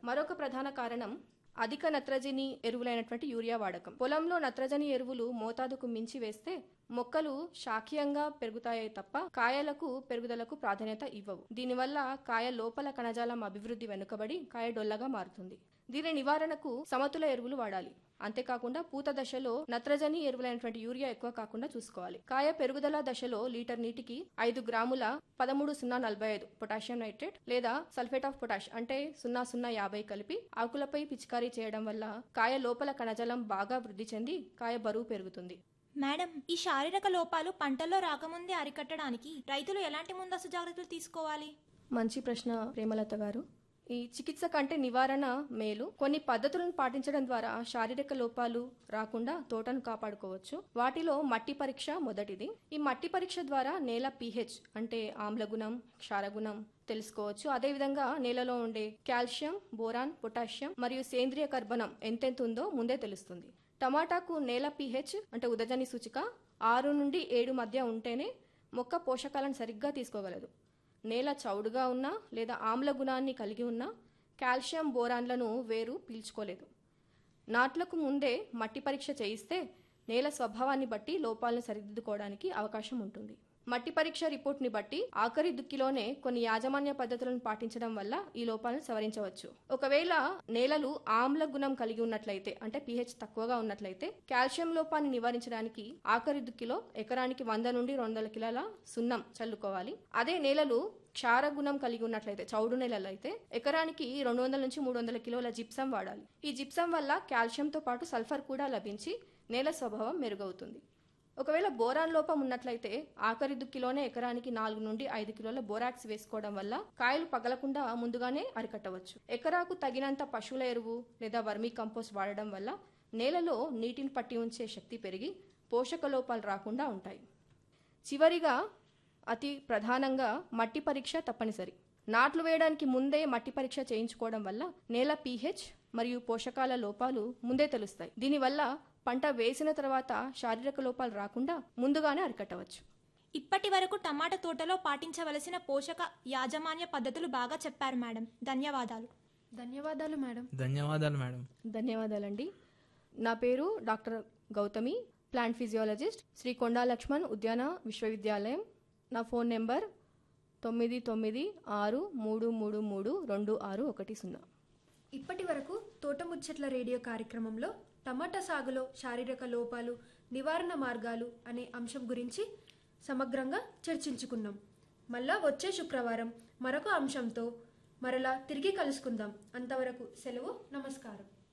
మరొక ప్రధాన కారణం అధిక నత్రజని ఎరువులైనటువంటి యూరియా వాడకం పొలంలో నత్రజని ఎరువులు మోతాదుకు మించి వేస్తే మొక్కలు శాఖీయంగా పెరుగుతాయే తప్ప కాయలకు పెరుగుదలకు ప్రాధాన్యత ఇవ్వవు దీనివల్ల కాయ లోపల కణజాలం అభివృద్ధి వెనుకబడి కాయ డొల్లగా మారుతుంది దీని నివారణకు సమతుల ఎరువులు వాడాలి అంతేకాకుండా పూత దశలో నత్రజని ఎరువులైనటువంటి యూరియా ఎక్కువ కాకుండా చూసుకోవాలి కాయ పెరుగుదల దశలో లీటర్ నీటికి ఐదు గ్రాముల పదమూడు సున్నా నలభై ఐదు పొటాషియం నైట్రేట్ లేదా సల్ఫేట్ ఆఫ్ పొటాష్ అంటే సున్నా సున్నా యాభై కలిపి ఆకులపై పిచికారీ చేయడం వల్ల కాయ లోపల కణజాలం బాగా వృద్ధి చెంది కాయ బరువు పెరుగుతుంది మేడం ఈ శారీరక లోపాలు పంటల్లో రాకముందే అరికట్టడానికి రైతులు ఎలాంటి ముందస్తు జాగ్రత్తలు తీసుకోవాలి మంచి ప్రశ్న ప్రేమలత గారు ఈ చికిత్స కంటే నివారణ మేలు కొన్ని పద్ధతులను పాటించడం ద్వారా శారీరక లోపాలు రాకుండా తోటను కాపాడుకోవచ్చు వాటిలో మట్టి పరీక్ష మొదటిది ఈ మట్టి పరీక్ష ద్వారా నేల పీహెచ్ అంటే ఆమ్లగుణం క్షారగుణం తెలుసుకోవచ్చు అదేవిధంగా నేలలో ఉండే కాల్షియం బోరాన్ పొటాషియం మరియు సేంద్రియ కర్బనం ఎంతెంత ఉందో ముందే తెలుస్తుంది టమాటాకు నేల పీహెచ్ అంటే ఉదజని సూచిక ఆరు నుండి ఏడు మధ్య ఉంటేనే మొక్క పోషకాలను సరిగ్గా తీసుకోగలదు నేల చౌడుగా ఉన్నా లేదా ఆమ్ల గుణాన్ని కలిగి ఉన్నా కాల్షియం బోరాన్లను వేరు పీల్చుకోలేదు నాట్లకు ముందే మట్టి పరీక్ష చేయిస్తే నేల స్వభావాన్ని బట్టి లోపాలను సరిదిద్దుకోవడానికి అవకాశం ఉంటుంది మట్టి పరీక్ష రిపోర్ట్ని బట్టి ఆఖరి దుక్కిలోనే కొన్ని యాజమాన్య పద్ధతులను పాటించడం వల్ల ఈ లోపాలను సవరించవచ్చు ఒకవేళ నేలలు ఆమ్ల గుణం కలిగి ఉన్నట్లయితే అంటే పిహెచ్ తక్కువగా ఉన్నట్లయితే కాల్షియం లోపాన్ని నివారించడానికి ఆఖరి దుక్కిలో ఎకరానికి వంద నుండి రెండు వందల కిలోల సున్నం చల్లుకోవాలి అదే నేలలు క్షార గుణం కలిగి ఉన్నట్లయితే చౌడు నేలలు అయితే ఎకరానికి రెండు వందల నుంచి మూడు వందల కిలోల జిప్సం వాడాలి ఈ జిప్సం వల్ల కాల్షియంతో పాటు సల్ఫర్ కూడా లభించి నేల స్వభావం మెరుగవుతుంది ఒకవేళ బోరాన్ లోపం ఉన్నట్లయితే ఆఖరి దుక్కిలోనే ఎకరానికి నాలుగు నుండి ఐదు కిలోల బోరాక్స్ వేసుకోవడం వల్ల కాయలు పగలకుండా ముందుగానే అరికట్టవచ్చు ఎకరాకు తగినంత పశువుల ఎరువు లేదా వర్మీ కంపోస్ట్ వాడడం వల్ల నేలలో నీటిని పట్టి ఉంచే శక్తి పెరిగి పోషక లోపాలు రాకుండా ఉంటాయి చివరిగా అతి ప్రధానంగా మట్టి పరీక్ష తప్పనిసరి నాట్లు వేయడానికి ముందే మట్టి పరీక్ష చేయించుకోవడం వల్ల నేల పీహెచ్ మరియు పోషకాల లోపాలు ముందే తెలుస్తాయి దీనివల్ల పంట వేసిన తర్వాత శారీరక లోపాలు రాకుండా ముందుగానే అరికట్టవచ్చు ఇప్పటి వరకు టమాటా తోటలో పాటించవలసిన పోషక యాజమాన్య పద్ధతులు బాగా చెప్పారు మేడం ధన్యవాదాలు ధన్యవాదాలు మేడం ధన్యవాదాలు మేడం ధన్యవాదాలండి నా పేరు doctor Gautami plant physiologist Shri Konda Laxman ఉద్యాన విశ్వవిద్యాలయం నా ఫోన్ నెంబర్ తొమ్మిది తొమ్మిది ఆరు మూడు మూడు మూడు రెండు ఆరు ఒకటి సున్నా ఇప్పటి వరకు తోట ముచ్చట్ల రేడియో కార్యక్రమంలో టమాటా సాగులో శారీరక లోపాలు నివారణ మార్గాలు అనే అంశం గురించి సమగ్రంగా చర్చించుకున్నాం మళ్ళా వచ్చే శుక్రవారం మరొక అంశంతో మరలా తిరిగి కలుసుకుందాం అంతవరకు సెలవు నమస్కారం